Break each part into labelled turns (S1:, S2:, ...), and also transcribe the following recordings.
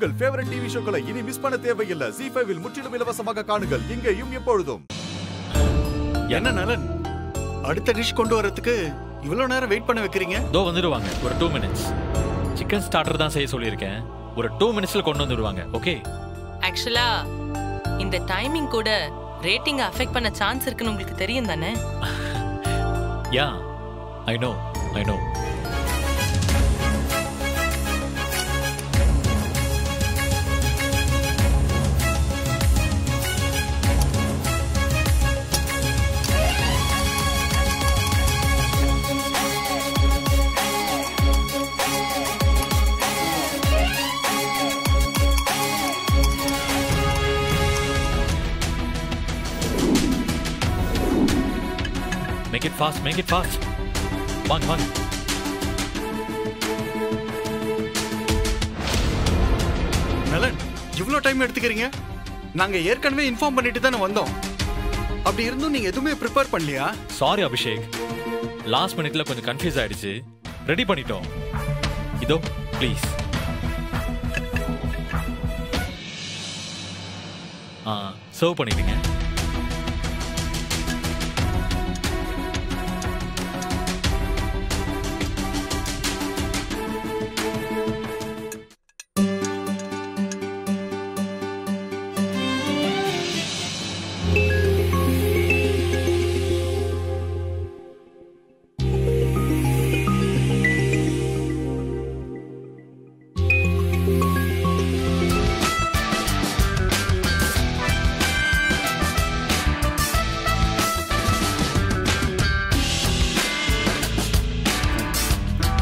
S1: உங்கள் favourite TV ஷோக்களை இனி miss பண்ண தேவையில்லை ஜி ஃபைவில் முற்றிலும் இலவசமாக காணுங்கள் இங்கேயும் எப்பொழுதும்
S2: என்ன நலன் அடுத்த டிஷ் கொண்டு வரதுக்கு இவ்வளவு நேரம் வெயிட் பண்ண வைக்கிறீங்க
S3: தோ வந்துடுவாங்க ஒரு டூ மினிட்ஸ் சிக்கன் ஸ்டார்டர் தான் செய்ய சொல்லியிருக்கேன் ஒரு டூ மினிட்ஸ்ல கொண்டு வந்துடுவாங்க ஓகே
S4: ஆக்சுவலா இந்த டைமிங் கூட ரேட்டிங் அஃபெக்ட் பண்ண சான்ஸ் இருக்குன்னு உங்களுக்கு தெரியும் தானே
S3: yeah I know I know make it fast make it fast வாங்க வாங்க
S2: நலன் இவ்வளவு டைம் எடுத்துக்கிறீங்க நாங்க ஏற்கனவே இன்ஃபார்ம் பண்ணிட்டு தானே வந்தோம் அப்படி இருந்தும் நீங்க எதுவுமே ப்ரிப்பேர் பண்ணலையா
S3: சாரி அபிஷேக் லாஸ்ட் மினிட்ல கொஞ்சம் கன்ஃபியூஸ் ஆயிடுச்சு ரெடி பண்ணிட்டோம் இதோ ப்ளீஸ் ஆ சர்வ் பண்ணிடுங்க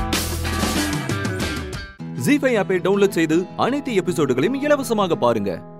S5: ஜி ஃபைவ் ஆப்பை டவுன்லோட் செய்து அனைத்து எபிசோடுகளையும் இலவசமாக பாருங்க